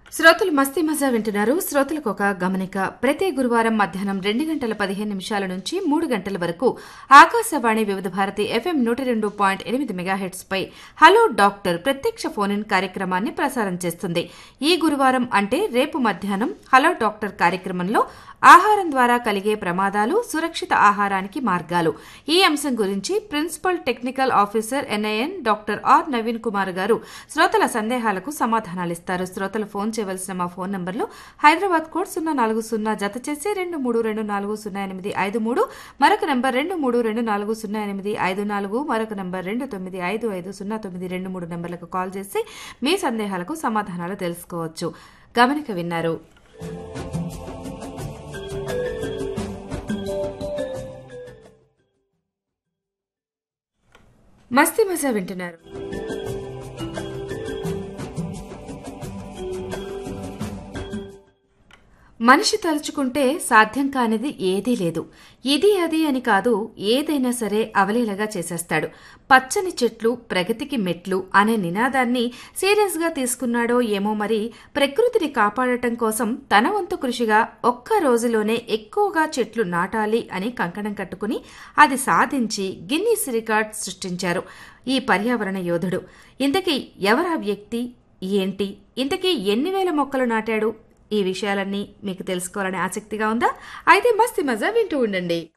శ్రోతలు మస్తీ మజా వింటున్నారు శ్రోతలకు ఒక గమనిక ప్రతి గురువారం మధ్యాహ్నం రెండు గంటల పదిహేను నిమిషాల నుంచి మూడు గంటల వరకు ఆకాశవాణి వివిధ భారతి ఎఫ్ఎం నూట రెండు పాయింట్ ఎనిమిది మెగాహెట్స్ పై హలో డాక్టర్ ప్రత్యక్ష ఫోన్ ఇన్ కార్యక్రమాన్ని ప్రసారం చేస్తుంది ఈ గురువారం అంటే రేపు మధ్యాహ్నం హలో డాక్టర్ కార్యక్రమంలో ఆహారం ద్వారా కలిగే ప్రమాదాలు సురక్షిత ఆహారానికి మార్గాలు ఈ అంశం గురించి principal technical officer NIN doctor R Naveen Kumar గారు శ్రోతల సందేహాలకు సమాధానాలిస్తారు శ్రోతలు ఫోన్ చేయవలసిన మా ఫోన్ నంబర్లు హైదరాబాద్ కోడ్ సున్నా నాలుగు సున్నా జత చేసి రెండు మూడు రెండు నాలుగు సున్నా ఎనిమిది ఐదు మూడు మరొక నంబర్ రెండు మూడు రెండు నాలుగు సున్నా ఎనిమిది ఐదు నాలుగు మరొక నంబర్ రెండు తొమ్మిది ఐదు ఐదు సున్నా తొమ్మిది రెండు మూడు నంబర్లకు కాల్ చేసి మీ సందేహాలకు సమాధానాలు తెలుసుకోవచ్చు గమనిక విన్నారు మస్తీ మజా వింటున్నారు మనిషి తలుచుకుంటే సాధ్యం కానిది ఏదీ లేదు ఇది అది అని కాదు ఏదైనా సరే అవలీలగా చేసేస్తాడు పచ్చని చెట్లు ప్రగతికి మెట్లు అనే నినాదాన్ని సీరియస్ గా తీసుకున్నాడో ఏమో మరి ప్రకృతిని కాపాడటం కోసం తన వంతు కృషిగా ఒక్క రోజులోనే ఎక్కువగా చెట్లు నాటాలి అని కంకణం కట్టుకుని అది సాధించి గిన్నీస్ రికార్డ్ సృష్టించారు ఈ పర్యావరణ యోధుడు ఇంతకీ ఎవరా వ్యక్తి ఏంటి ఇంతకీ ఎన్ని వేల మొక్కలు నాటాడు ఈ విషయాలన్నీ మీకు తెలుసుకోవాలని ఆసక్తిగా ఉందా అయితే మస్తి మజా వింటూ ఉండండి